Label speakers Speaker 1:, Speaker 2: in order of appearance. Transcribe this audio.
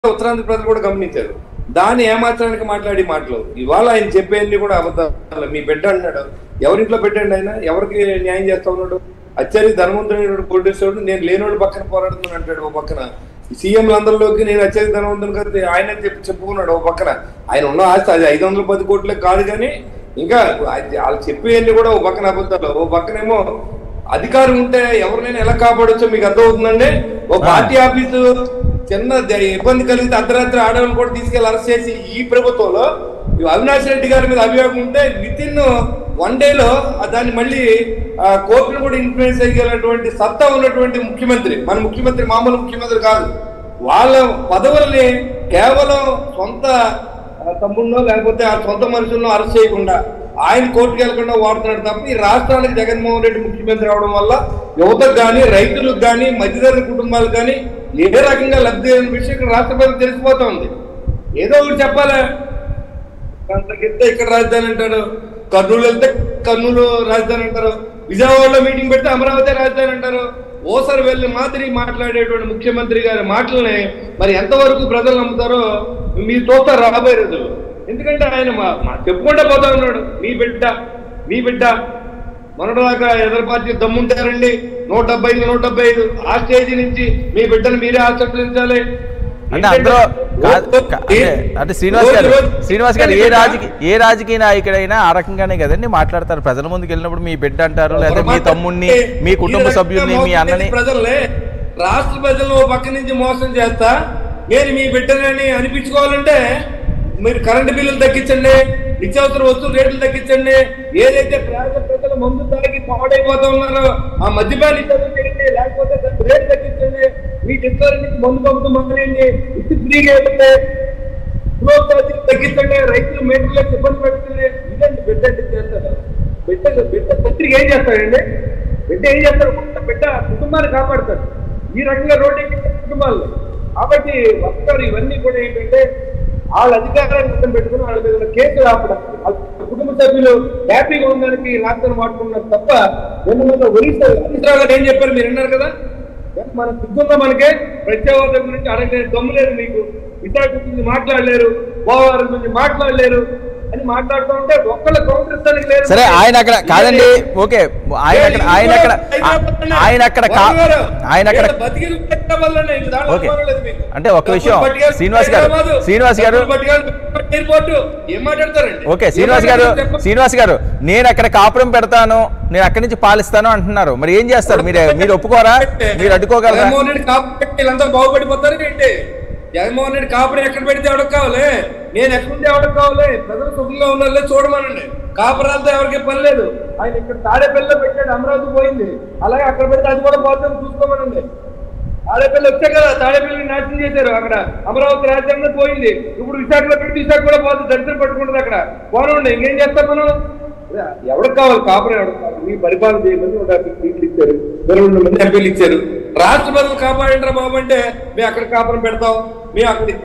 Speaker 1: ఉత్తరాంధ్ర ప్రజలు కూడా గమనించారు దాన్ని ఏమాత్రానికి మాట్లాడి మాటలు ఇవాళ ఆయన చెప్పేది కూడా అబద్ధాలు మీ బిడ్డ అన్నాడు ఎవరింట్లో పెట్టండి ఆయన ఎవరికి న్యాయం చేస్తా ఉన్నాడు అత్యధిక ధనవంతుడైన కోటేశ్వరుడు నేను లేనోడు పక్కన పోరాడుతున్నాను అంటాడు ఓ పక్కన సీఎంలు అందరిలోకి నేను అత్యధిక ధనవంతుని కదా ఆయన అని చెప్పి చెప్పుకున్నాడు ఓ పక్కన ఆయన ఉన్న ఆస్తి అది ఐదు వందల పది కోట్లే కాదు కానీ ఇంకా అది వాళ్ళు చెప్పేవన్నీ కూడా ఓ పక్కన అబద్ధాలు ఓ పక్కనేమో అధికారం ఉంటే ఎవరినైనా ఎలా కాపాడొచ్చో మీకు అర్థమవుతుందండి ఓ పార్టీ ఆఫీసు చిన్న ద- ఇబ్బంది కలిగితే అర్ధరాత్రి ఆడవాళ్ళు కూడా తీసుకెళ్లి అరెస్ట్ చేసి ఈ ప్రభుత్వంలో ఈ అవినాష్ రెడ్డి గారి మీద అభియోగం ఉంటే విత్ ఇన్ వన్ డేలో దాన్ని మళ్ళీ ఆ, కోర్టును కూడా ఇన్ఫ్లుయెన్స్ చేయగలిగినటువంటి సత్తా ఉన్నటువంటి ముఖ్యమంత్రి మన ముఖ్యమంత్రి మామూలు ముఖ్యమంత్రి కాదు వాళ్ళ పదవుల్ని కేవలం సొంత ఆ తమ్ముడినో లేకపోతే ఆ సొంత మనుషులను అరెస్ట్ చేయకుండా ఆయన కోర్టుకు వెళ్లకుండా వాడుతున్నాడు తప్ప ఈ రాష్ట్రానికి జగన్మోహన్ రెడ్డి ముఖ్యమంత్రి అవడం వల్ల యువతకు కానీ రైతులకు కానీ మధ్యతరగతి కుటుంబాలకు కానీ ఏ రకంగా లబ్ధి అయిన విషయం ఇక్కడ రాష్ట్ర ప్రజలకు తెలిసిపోతా ఉంది ఏదో ఒకటి చెప్పాలా అంతకెళ్తే ఇక్కడ రాజధాని అంటారు కర్నూలు వెళ్తే కర్నూలు రాజధాని అంటారు విజయవాడలో మీటింగ్ పెడితే అమరావతి రాజధాని అంటారు ఓసారి వెళ్ళి మాదిరి మాట్లాడేటువంటి ముఖ్యమంత్రి గారి మాటల్ని మరి ఎంతవరకు ప్రజలు నమ్ముతారో మీరు చూస్తారు రాబోయే రోజులు ఎందుకంటే ఆయన మా- మా చెప్పుకుంటే పోతా ఉన్నాడు మీ బిడ్డ మీ బిడ్డ మొన్నటిదాకా ఎదురు పార్టీ దమ్ముంటారండి నూట డెబ్బై ఐదు నూట డెబ్బై ఐదు ఆ స్టేజ్ నుంచి మీ బిడ్డను మీరే ఆచరించాలి
Speaker 2: అంటే అందరూ కాదు- కా- అంటే అంటే శ్రీనివాస్ గారు శ్రీనివాస్ గారు ఏ రాజకీయ ఏ రాజకీయ నాయకుడైనా ఆ రకంగానే కదండి మాట్లాడతారు ప్రజల ముందుకు వెళ్ళినప్పుడు మీ బిడ్డ అంటారు లేదా మీ తమ్ముడిని మీ కుటుంబ సభ్యుల్ని మీ అన్నని
Speaker 1: ప్రజల్ని రాష్ట్ర ప్రజలను ఓ పక్క నుంచి మోసం చేస్తా నేను మీ బిడ్డనని అనిపించుకోవాలంటే మీరు కరెంటు బిల్లులు తగ్గించండి నిత్యావసర వస్తువులు రేట్లు తగ్గించండి ఏదైతే పేద ప్రజలు మందు తాగి పాడైపోతా ఉన్నారో ఆ మద్యపాన నిషేధం చేయండి లేకపోతే దాని రేటు తగ్గించండి మీ డిస్కవరీ నుంచి మందు పంపుతూ మానేయండి ఇది ఫ్రీగా ఇవ్వండి గ్రోత్ ఛార్జీలు తగ్గించండి రైతులు మేటలకు ఇబ్బంది పెడుతుంది ఇదండి బిడ్డ అంటే చేస్తారు బిడ్డ బిడ్డ పత్రిక ఏం చేస్తాడండి బిడ్డ ఏం చేస్తారు కొంత బిడ్డ కుటుంబాన్ని కాపాడతారు ఈ రకంగా రోడ్డు ఎక్కిన కుటుంబాలు కాబట్టి వస్తారు ఇవన్నీ కూడా ఏంటంటే వాళ్ళ అధికారాన్ని అర్థం పెట్టుకుని వాళ్ళ మీద ఉన్న కేసులు ఆపడం వాళ్ళ కుటుంబ సభ్యులు హ్యాపీగా ఉండడానికి రాష్ట్రం వాడుకున్నారు తప్ప ఏమన్నా ఒరిస్సా ఒరిస్సా గారు ఏం చెప్పారు మీరు విన్నారు కదా మన సిద్ధంగా మనకే ప్రత్యేకత గురించి అడగలేదు దమ్ము లేదు మీకు విశాఖ గురించి మాట్లాడలేరు పోలవరం గురించి మాట్లాడలేరు అని మాట్లాడుతూ ఉంటే ఒక్కళ్ళ కౌంటర్ ఇస్తానికి లేదు
Speaker 2: సరే ఆయన అక్కడ కాదండి ఓకే ఆయన అక్కడ ఆయన అక్కడ ఆయన అక్కడ కా- ఆయన అక్కడ ఓకే. అంటే ఒక్క విషయం, శ్రీనివాస్ గారు, శ్రీనివాస్ గారు,
Speaker 1: ఎయిర్పోర్ట్ ఏం మాట్లాడతారండి
Speaker 2: ఓకే శ్రీనివాస్ గారు శ్రీనివాస్ గారు నేను అక్కడ కాపురం పెడతాను నేను అక్కడి నుంచి పాలిస్తాను అంటున్నారు మరి ఏం చేస్తారు మీరు మీరు ఒప్పుకోరా మీరు అడ్డుకోగలరా
Speaker 1: జగన్మోహన్ రెడ్డి కాపురం పెట్టి వీళ్ళంతా బాగుపడిపోతారు ఏంటి జగన్మోహన్ రెడ్డి కాపురం ఎక్కడ పెడితే ఎవరికి కావాలి నేను ఎక్కడుంటే ఎవరికి కావాలి ప్రజలు సుఖంగా ఉన్నారో చూడమనండి కాపురాలతో ఎవరికి పని లేదు ఆయన ఇక్కడ తాడేపల్లిలో పెట్టాడు అమరావతి పోయింది అలాగే అక్కడ పెడితే అది కూడా పోతాం చూసుకోమనండి తాడేపల్లి వచ్చే కదా తాడేపల్లి నాశనం చేశారు అక్కడ అమరావతి రాజ్యాంగం పోయింది ఇప్పుడు విశాఖలో పెడితే విశాఖ కూడా పోతుంది దరిద్రం పట్టుకుంటుంది అక్కడ పోనండి ఇంకేం చేస్తాం మనం ఎవరికి కావాలి కాపురం ఎవరికి కావాలి మీ పరిపాలన చేయమని ఒక సీట్లు ఇచ్చారు ఇరవై రెండు మంది ఎంపీలు ఇచ్చారు రాష్ట్ర ప్రజలు కాపాడంటారా బాబు అంటే మేము అక్కడ కాపురం పెడతాం మేము అక్కడ